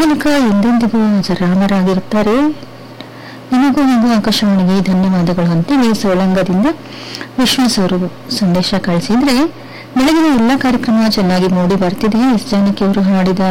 ಮೂಲಕ ಎಂದೆಂದಿಗೂ ಜರಾಮರಾಗಿರುತ್ತಾರೆ ನಿಮಗೂ ಹಾಗೂ ಆಕಾಶವಾಣಿಗೆ ಧನ್ಯವಾದಗಳು ಅಂತೇಳಿ ಸೋಳಂಗದಿಂದ ವಿಶ್ವಾಸ್ ಅವರು ಸಂದೇಶ ಕಳಿಸಿದ್ರೆ ಬೆಳಗಿನ ಎಲ್ಲ ಕಾರ್ಯಕ್ರಮ ಚೆನ್ನಾಗಿ ಮೂಡಿ ಬರ್ತಿದೆ ಎಸ್ ಜಾನಕಿ ಅವರು ಹಾಡಿದ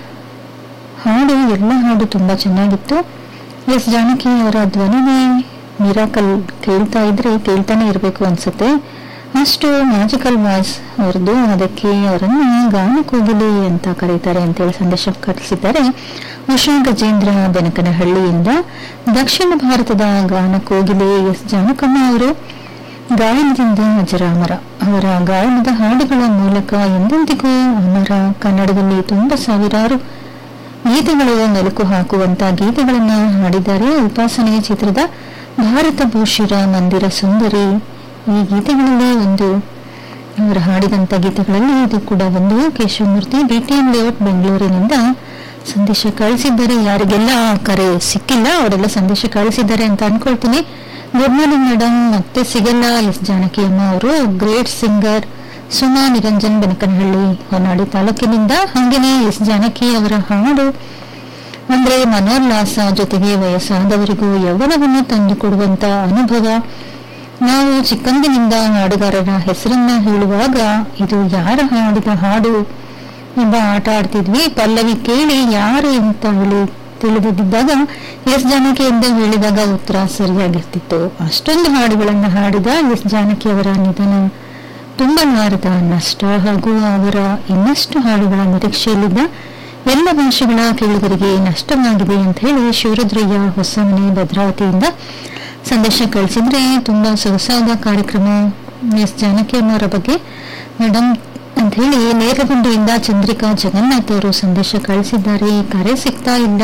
ಹಾಡು ಎಲ್ಲ ಹಾಡು ತುಂಬಾ ಚೆನ್ನಾಗಿತ್ತು ಎಸ್ ಜಾನಕಿ ಅವರ ಧ್ವನಿನೇ ಮಿರಾಕಲ್ ಕೇಳ್ತಾ ಇದ್ರೆ ಕೇಳ್ತಾನೆ ಇರಬೇಕು ಅನ್ಸುತ್ತೆ ಅಷ್ಟು ಮ್ಯಾಜಿಕಲ್ ವಾಯ್ಸ್ ಅವ್ರದ್ದು ಅದಕ್ಕೆ ಅವರನ್ನು ಗಾನ ಕೋಗಿಲೆ ಅಂತ ಕರೀತಾರೆ ಅಂತೇಳಿ ಸಂದೇಶ ಕಳಿಸಿದ್ದಾರೆ ಉಷಾ ಗಜೇಂದ್ರ ಬೆನಕನಹಳ್ಳಿಯಿಂದ ದಕ್ಷಿಣ ಭಾರತದ ಗಾನ ಕೋಗಿಲೆ ಎಸ್ ಜಾನಕಮ್ಮ ಅವರು ಗಾಯನದಿಂದ ಅಜರಾಮರ ಅವರ ಗಾಯನದ ಹಾಡುಗಳ ಮೂಲಕ ಎಂದೆಂದಿಗೂ ಅಮರ ಕನ್ನಡದಲ್ಲಿ ತುಂಬ ಸಾವಿರಾರು ಗೀತೆಗಳು ಮೆಲುಕು ಹಾಕುವಂತ ಗೀತೆಗಳನ್ನ ಹಾಡಿದ್ದಾರೆ ಉಪಾಸನೆ ಚಿತ್ರದ ಭಾರತ ಭೂಷಿರ ಮಂದಿರ ಸುಂದರಿ ಈ ಗೀತೆಗಳಲ್ಲಿ ಒಂದು ಅವರು ಹಾಡಿದಂತ ಗೀತೆಗಳಲ್ಲಿ ಇದು ಕೂಡ ಒಂದು ಕೇಶವಮೂರ್ತಿ ಬಿಟಿಎಂ ಲೇಔಟ್ ಬೆಂಗಳೂರಿನಿಂದ ಸಂದೇಶ ಕಳಿಸಿದ್ದಾರೆ ಯಾರಿಗೆಲ್ಲ ಕರೆ ಸಿಕ್ಕಿಲ್ಲ ಅವರೆಲ್ಲ ಸಂದೇಶ ಕಳಿಸಿದ್ದಾರೆ ಅಂತ ಅನ್ಕೊಳ್ತೀನಿ ಗುಡ್ ಮಾರ್ನಿಂಗ್ ಮೇಡಮ್ ಮತ್ತೆ ಸಿಗಲ್ಲ ಎಸ್ ಜಾನಕಿ ಅಮ್ಮ ಅವರು ಗ್ರೇಟ್ ಸಿಂಗರ್ ಸುಮಾ ನಿರಂಜನ್ ಬೆನಕನಹಳ್ಳಿ ಹೊನ್ನಾಳಿ ತಾಲೂಕಿನಿಂದ ಹಾಗೇನೆ ಎಸ್ ಜಾನಕಿ ಅವರ ಹಾಡು ಅಂದ್ರೆ ಮನೋಲ್ಲಾಸ ಜೊತೆಗೆ ವಯಸ್ಸಾದವರಿಗೂ ಯೌವನವನ್ನು ತಂದುಕೊಡುವಂತ ಅನುಭವ ನಾವು ಚಿಕ್ಕಂದಿನಿಂದ ಹಾಡುಗಾರರ ಹೆಸರನ್ನ ಹೇಳುವಾಗ ಇದು ಯಾರ ಹಾಡಿದ ಹಾಡು ಎಂಬ ಆಟ ಆಡ್ತಿದ್ವಿ ಪಲ್ಲವಿ ಕೇಳಿ ಯಾರು ಅಂತ ಹೇಳಿ ತಿಳಿದಿದ್ದಾಗ ಎಸ್ ಜಾನಕಿ ಎಂದು ಹೇಳಿದಾಗ ಉತ್ತರ ಸರಿಯಾಗಿರ್ತಿತ್ತು ಅಷ್ಟೊಂದು ಹಾಡುಗಳನ್ನ ಹಾಡಿದ ಎಸ್ ಜಾನಕಿ ಅವರ ನಿಧನ ತುಂಬಲಾರದ ನಷ್ಟ ಹಾಗೂ ಅವರ ಇನ್ನಷ್ಟು ಹಾಡುಗಳ ನಿರೀಕ್ಷೆಯಲ್ಲಿದ್ದ ಎಲ್ಲ ಭಾಷೆಗಳ ಕೇಳುಗರಿಗೆ ನಷ್ಟವಾಗಿದೆ ಅಂತ ಹೇಳಿ ಶಿವರುದ್ರಯ್ಯ ಹೊಸಮನೆ ಭದ್ರಾವತಿಯಿಂದ ಸಂದೇಶ ಕಳಿಸಿದ್ರೆ ತುಂಬಾ ಸೊಗಸಾದ ಕಾರ್ಯಕ್ರಮ ಎಸ್ ಜಾನಕಿ ಅಮ್ಮವರ ಬಗ್ಗೆ ಮೇಡಮ್ ಅಂತ ಹೇಳಿ ನೇರಗುಂಡಿಯಿಂದ ಚಂದ್ರಿಕಾ ಜಗನ್ನಾಥ್ ಅವರು ಸಂದೇಶ ಕಳಿಸಿದ್ದಾರೆ ಕರೆ ಸಿಗ್ತಾ ಇಲ್ಲ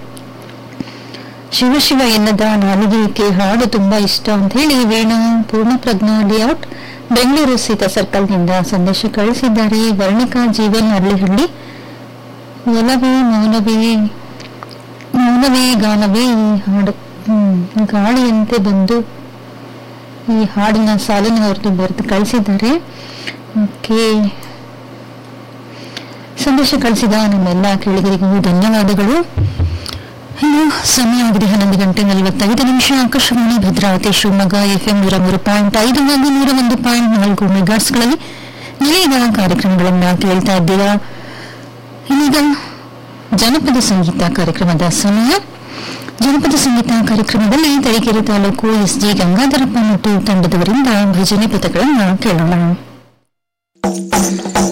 ಶಿವ ಶಿವ ಎನ್ನದ ನಾಲಿಗೆಗೆ ಹಾಡು ತುಂಬಾ ಇಷ್ಟ ಅಂತ ಹೇಳಿ ವೇಣು ಪೂರ್ಣಪ್ರಜ್ಞಾ ಲೇಔಟ್ ಬೆಂಗಳೂರು ಸೀತಾ ಸರ್ಕಲ್ನಿಂದ ಸಂದೇಶ ಕಳಿಸಿದ್ದಾರೆ ವರ್ಣಿಕಾ ಜೀವನ್ ಹಳ್ಳಿಹಳ್ಳಿ ಒಲವೇ ಮೌನವೇ ಮೌನವೇ ಗಾನವೇ ಈ ಹಾಡು ಹ್ಮ್, ಗಾಳಿಯಂತೆ ಬಂದು ಈ ಹಾಡಿನ ಸಾಲನ್ನು ಅವ್ರದ್ದು ಬರೆದು ಕಳಿಸಿದ್ದಾರೆ ಓಕೆ ಸಂದೇಶ ಕಳಿಸಿದ ನಮ್ಮೆಲ್ಲ ಕೇಳಿಗರಿಗೂ ಧನ್ಯವಾದಗಳು ಇನ್ನು ಸಮಯ ಆಗಿದೆ ಹನ್ನೊಂದು ಗಂಟೆ ನಲವತ್ತೈದು ನಿಮಿಷ ಆಕಾಶವಾಣಿ ಭದ್ರಾವತಿ ಶಿವಮೊಗ್ಗ ಎಫ್ಎಂ ನೂರ ಮೂರು ಪಾಯಿಂಟ್ ಐದು ಹಾಗೂ ನೂರ ಒಂದು ಪಾಯಿಂಟ್ ನಾಲ್ಕು ಮೆಗಾಟ್ಸ್ಗಳಲ್ಲಿ ನೀವೀಗ ಕಾರ್ಯಕ್ರಮಗಳನ್ನ ಕೇಳ್ತಾ ಇದ್ದೀರಾ ಈಗ ಜನಪದ ಸಂಗೀತ ಕಾರ್ಯಕ್ರಮದ ಸಮಯ ಜನಪದ ಸಂಗೀತ ಕಾರ್ಯಕ್ರಮದಲ್ಲಿ ತರೀಕೆರೆ ತಾಲೂಕು ಎಸ್ ಜಿ ಗಂಗಾಧರಪ್ಪ ಮತ್ತು ತಂಡದವರಿಂದ ಭಜನೆ ಪದಗಳನ್ನು ಕೇಳೋಣ